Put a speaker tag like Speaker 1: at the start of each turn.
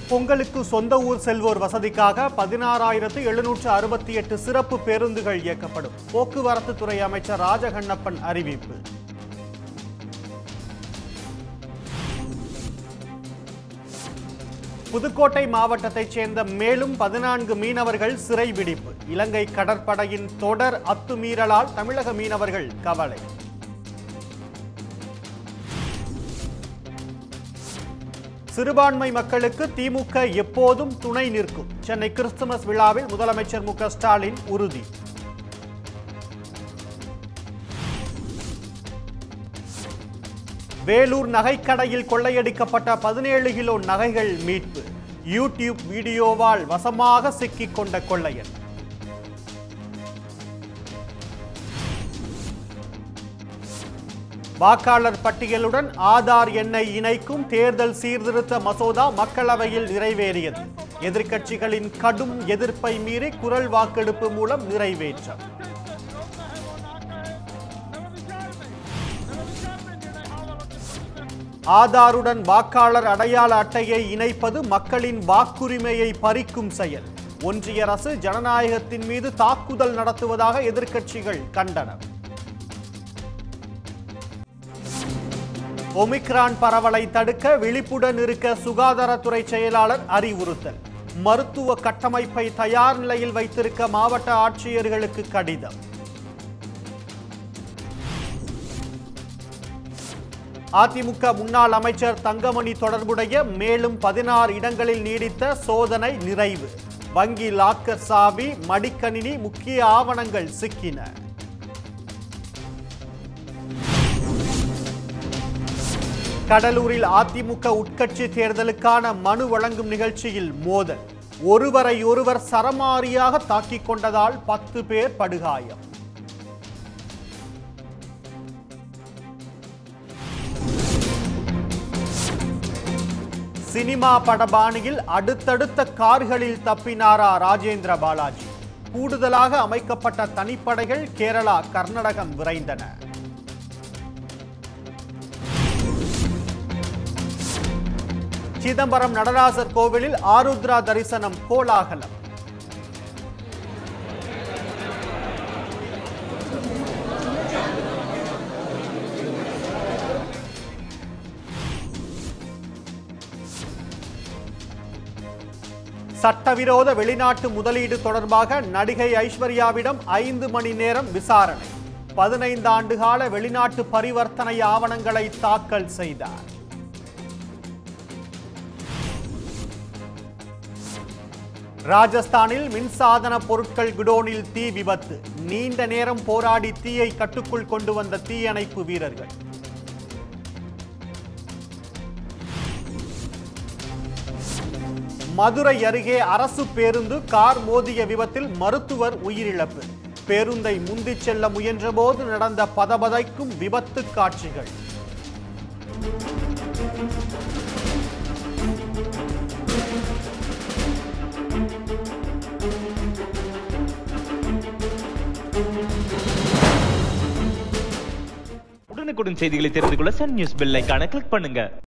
Speaker 1: பொங்கலுக்கு சொந்த ஊர் செல்வோர் வசதிக்காக பதினாறாயிரத்து எழுநூற்று அறுபத்தி எட்டு சிறப்பு பேருந்துகள் இயக்கப்படும் போக்குவரத்து துறை அமைச்சர் ராஜகண்ணப்பன் அறிவிப்பு புதுக்கோட்டை மாவட்டத்தைச் சேர்ந்த மேலும் பதினான்கு மீனவர்கள் சிறை விடிப்பு இலங்கை கடற்படையின் தொடர் அத்துமீறலால் தமிழக மீனவர்கள் கவலை சிறுபான்மை மக்களுக்கு திமுக எப்போதும் துணை நிற்கும் சென்னை கிறிஸ்துமஸ் விழாவில் முதலமைச்சர் மு க ஸ்டாலின் உறுதி வேலூர் நகைக்கடையில் கொள்ளையடிக்கப்பட்ட பதினேழு கிலோ நகைகள் மீட்பு யூடியூப் வீடியோவால் வசமாக சிக்கிக் கொண்ட கொள்ளையன் வாக்காளர் பட்டியலுடன் ஆதார் எண்ணை இணைக்கும் தேர்தல் சீர்திருத்த மசோதா மக்களவையில் நிறைவேறியது எதிர்க்கட்சிகளின் கடும் எதிர்ப்பை மீறி குரல் வாக்கெடுப்பு மூலம் நிறைவேற்றம் ஆதாருடன் வாக்காளர் அடையாள அட்டையை இணைப்பது மக்களின் வாக்குரிமையை பறிக்கும் செயல் ஒன்றிய அரசு ஜனநாயகத்தின் மீது தாக்குதல் நடத்துவதாக எதிர்க்கட்சிகள் கண்டனம் ஒமிக்ரான் பரவலை தடுக்க விழிப்புடன் இருக்க சுகாதாரத்துறை செயலாளர் அறிவுறுத்தல் மருத்துவ கட்டமைப்பை தயார் நிலையில் வைத்திருக்க மாவட்ட ஆட்சியர்களுக்கு கடிதம் அதிமுக முன்னாள் அமைச்சர் தங்கமணி தொடர்புடைய மேலும் பதினாறு இடங்களில் நீடித்த சோதனை நிறைவு வங்கி லாக்கர் சாவி மடிக்கணினி முக்கிய ஆவணங்கள் சிக்கின கடலூரில் அதிமுக உட்கட்சி தேர்தலுக்கான மனு வழங்கும் நிகழ்ச்சியில் மோதல் ஒருவரை ஒருவர் சரமாரியாக தாக்கிக் கொண்டதால் பத்து பேர் படுகாயம் சினிமா படபாணியில் அடுத்தடுத்த கார்களில் தப்பினாரா ராஜேந்திர பாலாஜி கூடுதலாக அமைக்கப்பட்ட தனிப்படைகள் கேரளா கர்நாடகம் விரைந்தன சிதம்பரம் நடராசர் கோவிலில் ஆருத்ரா தரிசனம் கோலாகலம் சட்டவிரோத வெளிநாட்டு முதலீடு தொடர்பாக நடிகை ஐஸ்வர்யாவிடம் ஐந்து மணி நேரம் விசாரணை பதினைந்து ஆண்டுகால வெளிநாட்டு பரிவர்த்தனை ஆவணங்களை தாக்கல் செய்தார் ராஜஸ்தானில் மின்சாதன பொருட்கள் குடோனில் தீ விபத்து நீண்ட நேரம் போராடி தீயை கட்டுக்குள் கொண்டு வந்த தீயணைப்பு வீரர்கள் மதுரை அருகே அரசு பேருந்து கார் மோதிய விபத்தில் மருத்துவர் உயிரிழப்பு பேருந்தை முந்திச் செல்ல முயன்றபோது நடந்த பதபதைக்கும் விபத்து காட்சிகள்
Speaker 2: உடனுக்குடன் செய்திகளை தெரிந்து கொள்ள சன் நியூஸ் பெல் ஐகானை கிளிக் பண்ணுங்க